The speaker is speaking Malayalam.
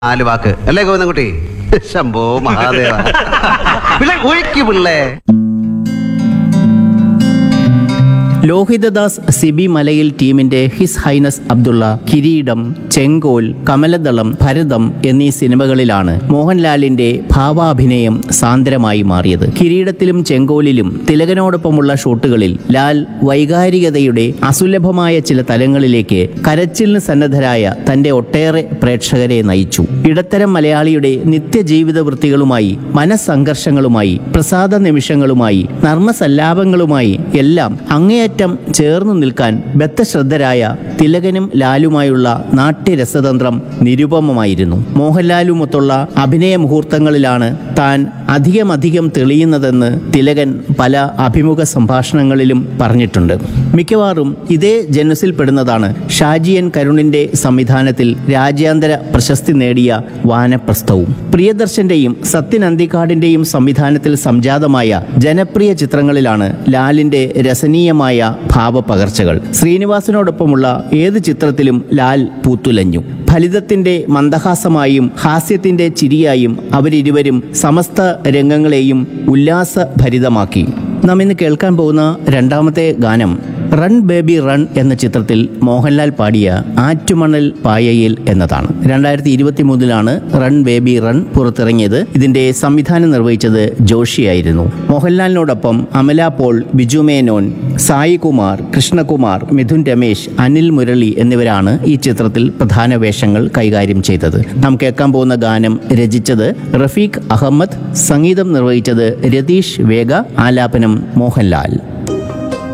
നാല് വാക്ക് അല്ലേ ഗോവിന്ദൻകുട്ടി ശംഭോ മഹാദേവ പിള്ളേ ഒഴുക്കി പിള്ളേ ലോഹിതദാസ് സിബി മലയിൽ ടീമിന്റെ ഹിസ് ഹൈനസ് അബ്ദുള്ള കിരീടം ചെങ്കോൽ കമലദളം ഭരതം എന്നീ സിനിമകളിലാണ് മോഹൻലാലിന്റെ ഭാവാഭിനയം സാന്ദ്രമായി മാറിയത് കിരീടത്തിലും ചെങ്കോലിലും തിലകനോടൊപ്പമുള്ള ഷോട്ടുകളിൽ ലാൽ വൈകാരികതയുടെ അസുലഭമായ ചില തലങ്ങളിലേക്ക് കരച്ചിലിന് സന്നദ്ധരായ തന്റെ ഒട്ടേറെ പ്രേക്ഷകരെ നയിച്ചു ഇടത്തരം മലയാളിയുടെ നിത്യജീവിത വൃത്തികളുമായി മനസ്സംഘർഷങ്ങളുമായി പ്രസാദ നിമിഷങ്ങളുമായി നർമ്മസല്ലാപങ്ങളുമായി എല്ലാം അങ്ങേയറ്റം ചേർന്നു നിൽക്കാൻ ബദ്ധശ്രദ്ധരായ തിലകനും ലാലുമായുള്ള നാട്യരസതന്ത്രം നിരുപമമായിരുന്നു മോഹൻലാലുമൊത്തുള്ള അഭിനയ മുഹൂർത്തങ്ങളിലാണ് താൻ അധികമധികം തെളിയുന്നതെന്ന് തിലകൻ പല അഭിമുഖ സംഭാഷണങ്ങളിലും പറഞ്ഞിട്ടുണ്ട് മിക്കവാറും ഇതേ ജനുസിൽപ്പെടുന്നതാണ് ഷാജിയൻ കരുണിന്റെ സംവിധാനത്തിൽ രാജ്യാന്തര പ്രശസ്തി നേടിയ വാനപ്രസ്ഥവും പ്രിയദർശന്റെയും സത്യൻ അന്തിക്കാടിന്റെയും സംവിധാനത്തിൽ സംജാതമായ ജനപ്രിയ ചിത്രങ്ങളിലാണ് ലാലിന്റെ രസനീയമായ ഭാവപകർച്ചകൾ ശ്രീനിവാസനോടൊപ്പമുള്ള ഏത് ചിത്രത്തിലും ലാൽ പൂത്തുലഞ്ഞു ഫലിതത്തിന്റെ മന്ദഹാസമായും ഹാസ്യത്തിന്റെ ചിരിയായും അവരിരുവരും സമസ്ത രംഗങ്ങളെയും ഉല്ലാസഭരിതമാക്കി നാം ഇന്ന് കേൾക്കാൻ പോകുന്ന രണ്ടാമത്തെ ഗാനം റൺ ബേബി റൺ എന്ന ചിത്രത്തിൽ മോഹൻലാൽ പാടിയ ആറ്റുമണൽ പായയിൽ എന്നതാണ് രണ്ടായിരത്തി ഇരുപത്തി മൂന്നിലാണ് റൺ ബേബി റൺ പുറത്തിറങ്ങിയത് ഇതിന്റെ സംവിധാനം നിർവഹിച്ചത് ജോഷിയായിരുന്നു മോഹൻലാലിനോടൊപ്പം അമല പോൾ ബിജു മേനോൻ സായി കുമാർ കൃഷ്ണകുമാർ മിഥുൻ രമേശ് അനിൽ മുരളി എന്നിവരാണ് ഈ ചിത്രത്തിൽ പ്രധാന വേഷങ്ങൾ കൈകാര്യം ചെയ്തത് നാം കേൾക്കാൻ പോകുന്ന ഗാനം രചിച്ചത് റഫീഖ് അഹമ്മദ് സംഗീതം നിർവഹിച്ചത് രതീഷ് വേഗ ആലാപനം മോഹൻലാൽ